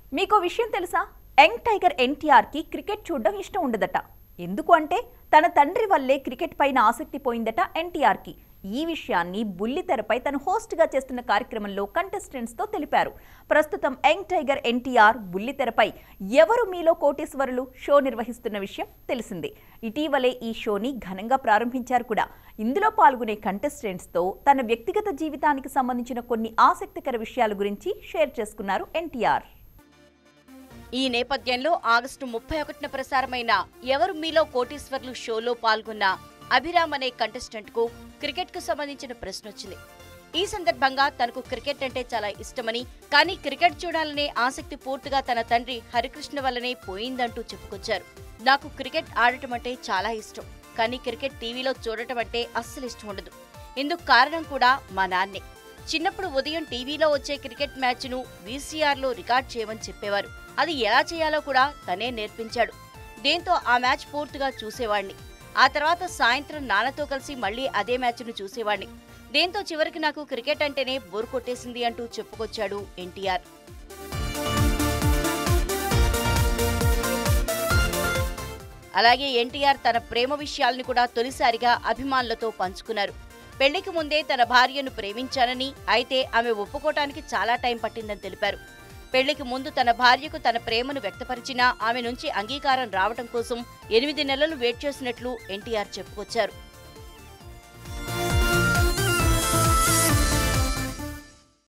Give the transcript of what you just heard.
మీకో విషయం తెలుసా యంగ్ టైగర్ ఎన్టీఆర్కి క్రికెట్ చూడడం ఇష్టం ఉండదట ఎందుకు అంటే తన తండ్రి వల్లే క్రికెట్ పైన ఆసక్తి పోయిందట ఎన్టీఆర్కి ఈ విషయాన్ని బుల్లితెరపై తను హోస్ట్గా చేస్తున్న కార్యక్రమంలో కంటెస్టెంట్స్తో తెలిపారు ప్రస్తుతం యంగ్ టైగర్ ఎన్టీఆర్ బుల్లితెరపై ఎవరు మీలో కోటేశ్వరులు షో నిర్వహిస్తున్న విషయం తెలిసిందే ఇటీవలే ఈ షోని ఘనంగా ప్రారంభించారు కూడా ఇందులో పాల్గొనే కంటెస్టెంట్స్తో తన వ్యక్తిగత జీవితానికి సంబంధించిన కొన్ని ఆసక్తికర విషయాల గురించి షేర్ చేసుకున్నారు ఎన్టీఆర్ ఈ నేపథ్యంలో ఆగస్టు ముప్పై ఒకటిన ప్రసారమైన ఎవరు మీలో కోటీశ్వర్లు షోలో పాల్గొన్న అభిరామ్ అనే కంటెస్టెంట్ కు క్రికెట్ కు సంబంధించిన ప్రశ్న వచ్చింది ఈ సందర్భంగా తనకు క్రికెట్ అంటే చాలా ఇష్టమని కానీ క్రికెట్ చూడాలనే ఆసక్తి పూర్తిగా తన తండ్రి హరికృష్ణ వల్లనే పోయిందంటూ చెప్పుకొచ్చారు నాకు క్రికెట్ ఆడటం అంటే చాలా ఇష్టం కానీ క్రికెట్ టీవీలో చూడటం అంటే అస్సలు ఇష్టం ఉండదు ఇందుకు కారణం కూడా మా నాన్నే చిన్నప్పుడు ఉదయం టీవీలో వచ్చే క్రికెట్ మ్యాచ్ను వీసీఆర్లో రికార్డ్ చేయమని చెప్పేవారు అది ఎలా చేయాలో కూడా తనే నేర్పించాడు దీంతో ఆ మ్యాచ్ పూర్తిగా చూసేవాణ్ణి ఆ తర్వాత సాయంత్రం నాన్నతో కలిసి మళ్ళీ అదే మ్యాచ్ను చూసేవాణ్ణి దీంతో చివరికి నాకు క్రికెట్ అంటేనే బోర్ కొట్టేసింది అంటూ చెప్పుకొచ్చాడు ఎన్టీఆర్ అలాగే ఎన్టీఆర్ తన ప్రేమ విషయాల్ని కూడా తొలిసారిగా అభిమానులతో పంచుకున్నారు పెళ్లికి ముందే తన భార్యను ప్రేమించానని అయితే ఆమె ఒప్పుకోవటానికి చాలా టైం పట్టిందని తెలిపారు పెళ్లికి ముందు తన భార్యకు తన ప్రేమను వ్యక్తపరిచినా ఆమె నుంచి అంగీకారం రావటం కోసం ఎనిమిది నెలలు వెయిట్ చేసినట్లు ఎన్టీఆర్ చెప్పుకొచ్చారు